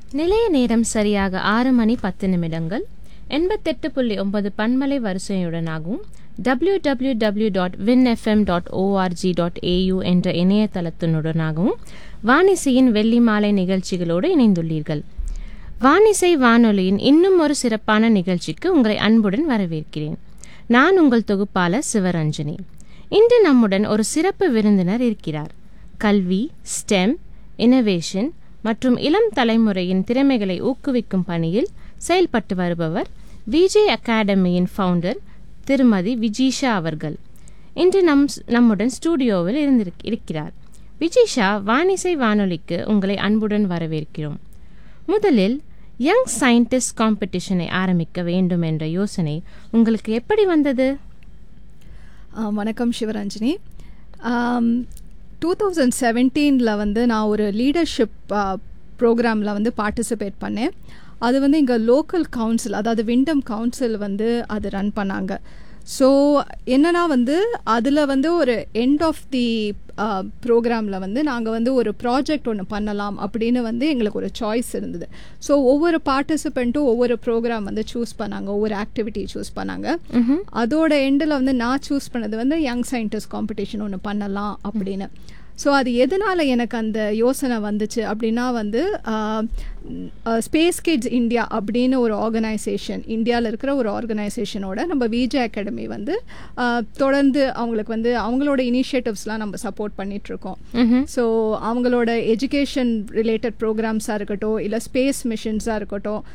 நிலைய நேரம் சரியாக ஆறு மணி பத்து நிமிடங்கள் எண்பத்தெட்டு புள்ளி ஒன்பது பன்மலை வரிசையுடனாகவும் W W W dot win FM dot ORG dot AU என்ற இணையதளத்தினுடனாகவும் வானிசையின் வெள்ளி மாலை நிகழ்ச்சிகளோடு இணைந்துள்ளீர்கள் வானிசை வானொலியின் இன்னும் ஒரு சிறப்பான நிகழ்ச்சிக்கு உங்களை அன்புடன் வரவேற்கிறேன் நான் உங்கள் தொகுப்பாளர் சிவரஞ்சனி இன்று நம்முடன் ஒரு சிறப்பு விருந்தினர் இருக்கிறார் கல்வி ஸ்டெம் இனோவேஷன் மற்றும் இளம் தலைமுறையின் திறமைகளை ஊக்குவிக்கும் பணியில் செயல்பட்டு வருபவர் விஜய் அகாடமியின் ஃபவுண்டர் திருமதி விஜிஷா அவர்கள் இன்று நம் நம்முடன் ஸ்டூடியோவில் இருந்திருக் இருக்கிறார் விஜிஷா வானிசை வானொலிக்கு உங்களை அன்புடன் வரவேற்கிறோம் முதலில் யங் சயின்டிஸ்ட் காம்படிஷனை ஆரம்பிக்க வேண்டும் என்ற யோசனை உங்களுக்கு எப்படி வந்தது ஆ, வணக்கம் சிவரஞ்சனி டூ தௌசண்ட் செவன்டீனில் வந்து நான் ஒரு லீடர்ஷிப் ப்ரோக்ராமில் வந்து பார்ட்டிசிபேட் பண்ணேன் அது வந்து இங்கே லோக்கல் கவுன்சில் அதாவது விண்டம் கவுன்சில் வந்து அது ரன் பண்ணாங்க ஸோ என்னன்னா வந்து அதில் வந்து ஒரு எண்ட் ஆஃப் தி ப்ரோக்ராமில் வந்து நாங்கள் வந்து ஒரு ப்ராஜெக்ட் ஒன்று பண்ணலாம் அப்படின்னு வந்து எங்களுக்கு ஒரு சாய்ஸ் இருந்தது ஸோ ஒவ்வொரு பார்ட்டிசிபெண்ட்டும் ஒவ்வொரு ப்ரோக்ராம் வந்து சூஸ் பண்ணாங்க ஒவ்வொரு ஆக்டிவிட்டி சூஸ் பண்ணாங்க அதோட எண்டில் வந்து நான் சூஸ் பண்ணது வந்து யங் சயின்டிஸ்ட் காம்படிஷன் ஒன்று பண்ணலாம் அப்படின்னு ஸோ அது எதனால் எனக்கு அந்த யோசனை வந்துச்சு அப்படின்னா வந்து ஸ்பேஸ் கிட்ஸ் இந்தியா அப்படின்னு ஒரு ஆர்கனைசேஷன் இந்தியாவில் இருக்கிற ஒரு ஆர்கனைசேஷனோட நம்ம விஜே அகாடமி வந்து ஆஹ், தொடர்ந்து அவங்களுக்கு வந்து அவங்களோட இனிஷியேட்டிவ்ஸ்லாம் நம்ம சப்போர்ட் பண்ணிகிட்ருக்கோம் ஸோ அவங்களோட எஜுகேஷன் ரிலேட்டட் ப்ரோக்ராம்ஸாக இருக்கட்டும் இல்லை ஸ்பேஸ் மிஷன்ஸாக இருக்கட்டும்